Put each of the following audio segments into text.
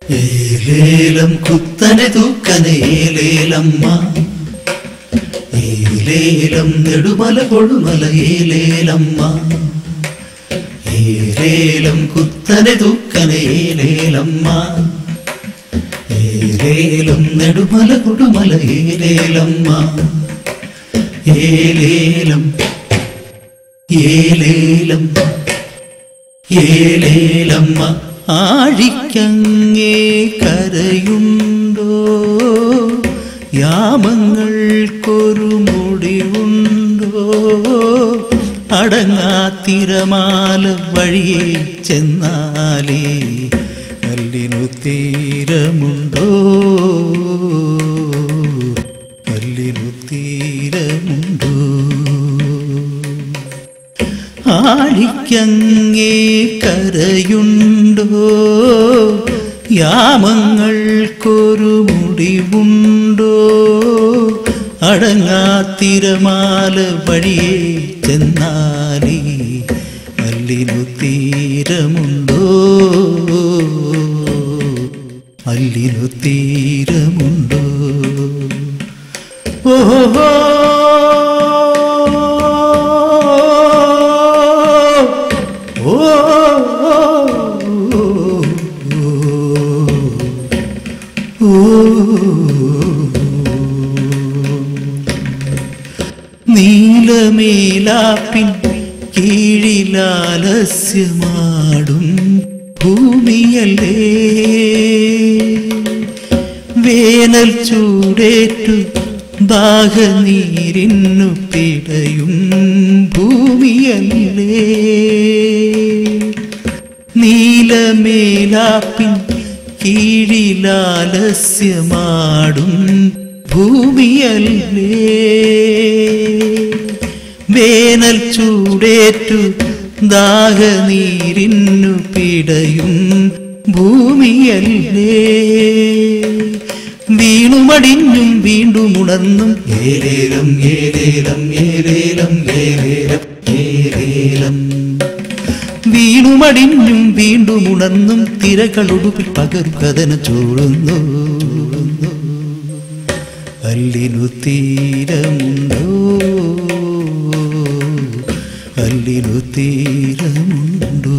ഏലേലം കുത്തനെ തൂക്കനെ ഏലേലമ്മ ഏലേലം നെടുമല കൊടുമല ഏലേലമ്മ ഏലേലം കുത്തനെ തൂക്കനെ ഏലേലമ്മ ഏലേലം നെടുമല കൊടുമല ഏലേലമ്മ ഏലേലം ഏലേലം ഏലേലമ്മ ആഴിക്കങ്ങേ കരയുണ്ടോ യാമങ്ങൾക്കൊരു മുടിവുണ്ടോ അടങ്ങാത്തിരമാല വഴിയെ ചെന്നാലേ കല്ലിനു തീരമുണ്ടോ കല്ലിനു തീരമുണ്ടോ ആഴിക്കങ്ങേ കരയുണ്ടോ യാമങ്ങൾക്കൊരു മുടിവുണ്ടോ അടങ്ങാത്തിരമാല വഴിയെ ചെന്നാലേ അല്ലിനു തീരമുണ്ടോ അല്ലിനു തീരമുണ്ടോ ഓഹോ നീലമേലാപ്പിൻ കീഴിലാലസ്യമാടും ഭൂമിയല്ലേ വേനൽ ചൂടേറ്റു ദാഹനീരിന്നു പിടയും ഭൂമിയല്ലേ നീലമേലാപ്പിൻ കീഴിലാലസ്യമാടും ഭൂമിയല്ലേ വേനൽ ചൂടേറ്റു ദാഹനീരിന്നു പിടയും ഭൂമിയല്ലേ വീണുമടിഞ്ഞും വീണ്ടും ഉണർന്നും ഏലേലം ഏലേലം ഏലേലം ഏലേലം ഏലേലം വീണുമടിഞ്ഞും വീണ്ടും ഉണർന്നും തിരകളുടുപ്പിൽ പകരും കഥന ചോടുന്നു അല്ലിനു തീരമുണ്ടോ അല്ലിനു തീരമുണ്ടോ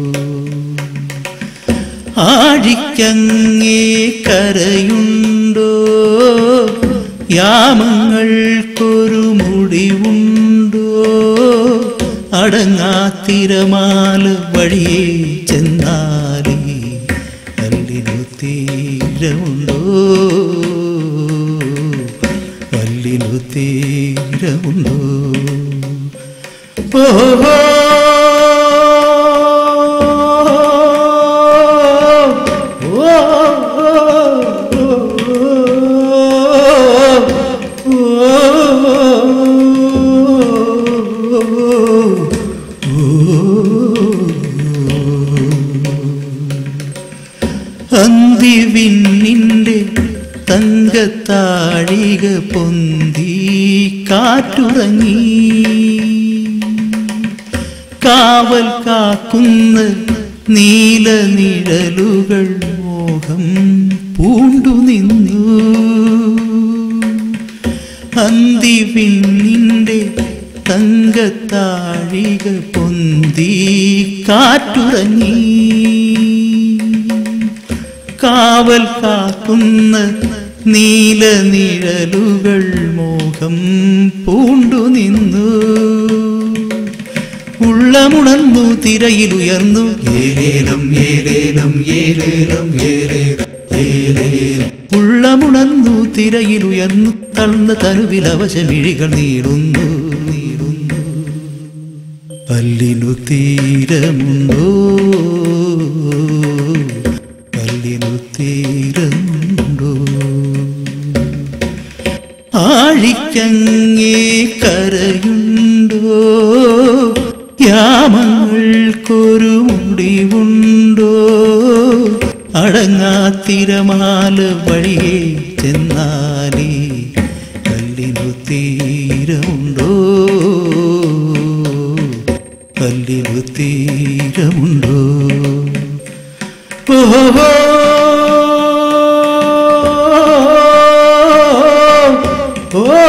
ആഴിക്കങ്ങേ കരയുണ്ടോ യാമങ്ങൾക്കൊരു മുടിവുണ്ടോ അടങ്ങാത്തിരമാല വഴിയെ ചെന്നാലേ അല്ലിനു തീരമുണ്ടോ അല്ലിനു തീരമുണ്ടോ ഓഹോ അന്തിവിന്നിൻ്റെ തങ്കത്താഴിക പൊന്തി കാറ്റുറങ്ങി കാവൽ കാക്കുന്ന നീല നിഴലുകൾ മോഹം പൂണ്ടു നിന്നു അന്തിവിന്നിൻ്റെ തങ്കത്താഴിക പൊന്തി കാറ്റുറങ്ങി കാവൽ കാക്കുന്ന നീല നിഴലുകൾ മോഹം പൂണ്ടു നിന്നു ഉള്ളമുണർന്നു തിരയിലുയർന്നു ഏലേലം ഏലേലം ഏലേലം ഏലേലം ഏലേലം ഉള്ളമുണർന്നു തിരയിലുയർന്നു തളർന്ന തനുവിൽ അവശമിഴികൾ നീറുന്നു നീറുന്നു പല്ലിനു തീരമുണ്ടോ പല്ലിനു തീരമുണ്ടോ ആഴിക്കങ്ങേ കരയുണ്ടോ യാമങ്ങൾക്കൊരു മുടിവുണ്ടോ അടങ്ങാത്തിരമാല വഴിയെ ചെന്നാലേ കല്ലിനു തീരമുണ്ടോ കല്ലിനു തീരമുണ്ടോ ഓഹോ ഓ